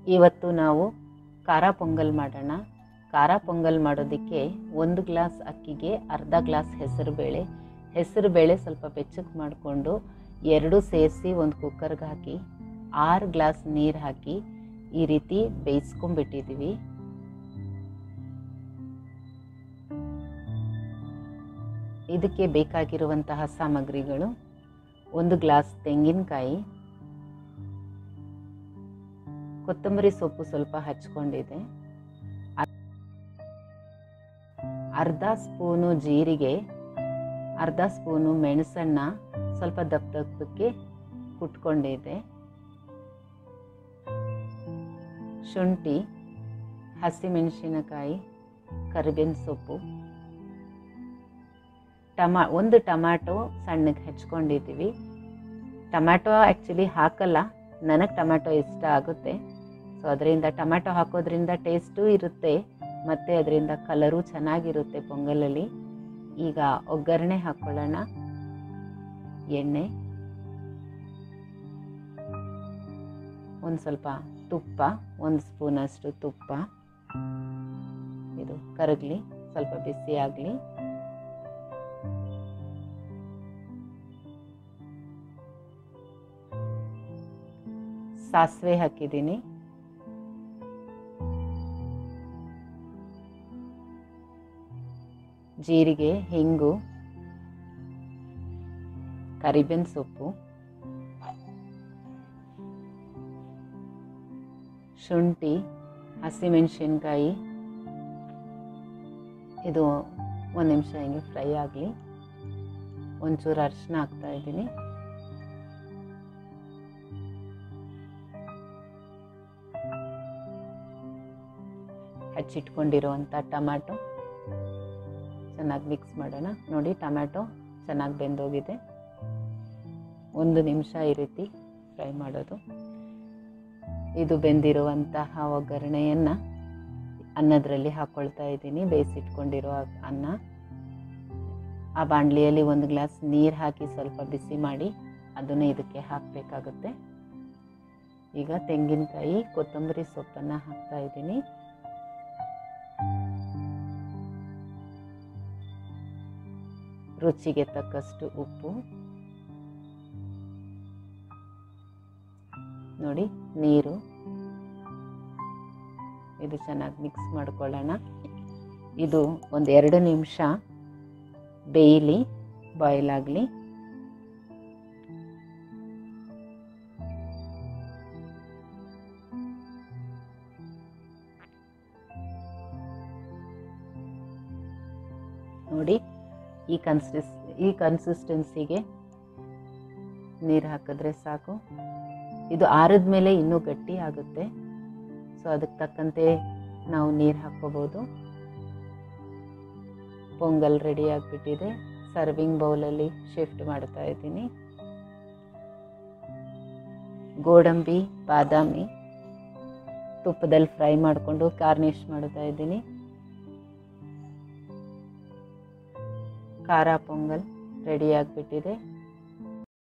ಇವತ್ತು ನಾವು ಖಾರ ಪೊಂಗಲ್ ಮಾಡೋಣ ಖಾರ ಪೊಂಗಲ್ ಮಾಡೋದಕ್ಕೆ ಒಂದು ಗ್ಲಾಸ್ ಅಕ್ಕಿಗೆ ಅರ್ಧ ಗ್ಲಾಸ್ ಹೆಸರುಬೇಳೆ ಹೆಸರುಬೇಳೆ ಸ್ವಲ್ಪ ಬೆಚ್ಚಗೆ ಮಾಡಿಕೊಂಡು ಎರಡು ಸೇರಿಸಿ ಒಂದು ಕುಕ್ಕರ್ಗೆ ಹಾಕಿ ಆರು ಗ್ಲಾಸ್ ನೀರು ಹಾಕಿ ಈ ರೀತಿ ಬೇಯಿಸ್ಕೊಂಡ್ಬಿಟ್ಟಿದ್ದೀವಿ ಇದಕ್ಕೆ ಬೇಕಾಗಿರುವಂತಹ ಸಾಮಗ್ರಿಗಳು ಒಂದು ಗ್ಲಾಸ್ ತೆಂಗಿನಕಾಯಿ ಕೊತ್ತಂಬರಿ ಸೊಪ್ಪು ಸ್ವಲ್ಪ ಹಚ್ಕೊಂಡಿದೆ ಅರ್ಧ ಸ್ಪೂನು ಜೀರಿಗೆ ಅರ್ಧ ಸ್ಪೂನು ಮೆಣಸನ್ನ ಸ್ವಲ್ಪ ದಪ್ಪ ದಪ್ಪಕ್ಕೆ ಕುಟ್ಕೊಂಡಿದೆ ಶುಂಠಿ ಹಸಿಮೆಣಸಿನಕಾಯಿ ಕರಿಬೇವಿನ ಸೊಪ್ಪು ಟಮಾ ಒಂದು ಟೊಮ್ಯಾಟೊ ಸಣ್ಣಗೆ ಹೆಚ್ಕೊಂಡಿದ್ದೀವಿ ಟೊಮ್ಯಾಟೊ ಆ್ಯಕ್ಚುಲಿ ಹಾಕಲ್ಲ ನನಗೆ ಟೊಮ್ಯಾಟೊ ಇಷ್ಟ ಆಗುತ್ತೆ ಸೊ ಅದರಿಂದ ಟೊಮ್ಯಾಟೊ ಹಾಕೋದ್ರಿಂದ ಟೇಸ್ಟೂ ಇರುತ್ತೆ ಮತ್ತು ಅದರಿಂದ ಕಲರು ಚೆನ್ನಾಗಿರುತ್ತೆ ಪೊಂಗಲಲ್ಲಿ ಈಗ ಒಗ್ಗರಣೆ ಹಾಕ್ಕೊಳ್ಳೋಣ ಎಣ್ಣೆ ಒಂದು ಸ್ವಲ್ಪ ತುಪ್ಪ ಒಂದು ಸ್ಪೂನಷ್ಟು ತುಪ್ಪ ಇದು ಕರಗಲಿ ಸ್ವಲ್ಪ ಬಿಸಿ ಆಗಲಿ ಸಾಸಿವೆ ಹಾಕಿದ್ದೀನಿ ಜೀರಿಗೆ ಹಿಂಗು ಕರಿಬೇವಿನ ಸೊಪ್ಪು ಶುಂಠಿ ಹಸಿಮೆಣಸಿನ್ಕಾಯಿ ಇದು ಒಂದು ನಿಮಿಷ ಹಿಂಗೆ ಫ್ರೈ ಆಗಲಿ ಒಂಚೂರು ಅರಿಶಿನ ಹಾಕ್ತಾ ಇದ್ದೀನಿ ಹಚ್ಚಿಟ್ಕೊಂಡಿರುವಂಥ ಟೊಮ್ಯಾಟೊ ಚೆನ್ನಾಗಿ ಮಿಕ್ಸ್ ಮಾಡೋಣ ನೋಡಿ ಟೊಮ್ಯಾಟೊ ಚೆನ್ನಾಗಿ ಬೆಂದೋಗಿದೆ ಒಂದು ನಿಮಿಷ ಈ ರೀತಿ ಫ್ರೈ ಮಾಡೋದು ಇದು ಬೆಂದಿರುವಂತಹ ಒಗ್ಗರಣೆಯನ್ನು ಅನ್ನದ್ರಲ್ಲಿ ಹಾಕ್ಕೊಳ್ತಾ ಇದ್ದೀನಿ ಬೇಯಿಸಿಟ್ಕೊಂಡಿರೋ ಅನ್ನ ಆ ಬಾಣಲಿಯಲ್ಲಿ ಒಂದು ಗ್ಲಾಸ್ ನೀರು ಹಾಕಿ ಸ್ವಲ್ಪ ಬಿಸಿ ಮಾಡಿ ಅದನ್ನು ಇದಕ್ಕೆ ಹಾಕಬೇಕಾಗುತ್ತೆ ಈಗ ತೆಂಗಿನಕಾಯಿ ಕೊತ್ತಂಬರಿ ಸೊಪ್ಪನ್ನು ಹಾಕ್ತಾ ಇದ್ದೀನಿ ರುಚಿಗೆ ತಕ್ಕಷ್ಟು ಉಪ್ಪು ನೋಡಿ ನೀರು ಇದು ಚೆನ್ನಾಗಿ ಮಿಕ್ಸ್ ಮಾಡ್ಕೊಳ್ಳೋಣ ಇದು ಒಂದು ಎರಡು ನಿಮಿಷ ಬೇಯಲಿ ಬಾಯ್ಲ್ ಆಗಲಿ ನೋಡಿ ಈ ಕನ್ಸಿಸ್ ಈ ಕನ್ಸಿಸ್ಟೆನ್ಸಿಗೆ ನೀರು ಹಾಕಿದ್ರೆ ಸಾಕು ಇದು ಆರಿದ ಮೇಲೆ ಇನ್ನೂ ಗಟ್ಟಿ ಆಗುತ್ತೆ ಸೊ ಅದಕ್ಕೆ ತಕ್ಕಂತೆ ನಾವು ನೀರು ಹಾಕ್ಕೋಬೋದು ಪೊಂಗಲ್ ರೆಡಿ ಆಗಿಬಿಟ್ಟಿದೆ ಸರ್ವಿಂಗ್ ಬೌಲಲ್ಲಿ ಶಿಫ್ಟ್ ಮಾಡ್ತಾ ಇದ್ದೀನಿ ಗೋಡಂಬಿ ಬಾದಾಮಿ ತುಪ್ಪದಲ್ಲಿ ಫ್ರೈ ಮಾಡಿಕೊಂಡು ಗಾರ್ನಿಷ್ ಮಾಡ್ತಾ ಇದ್ದೀನಿ ಖಾರ ಪೊಂಗಲ್ ರೆಡಿ ಆಗಿಬಿಟ್ಟಿದೆ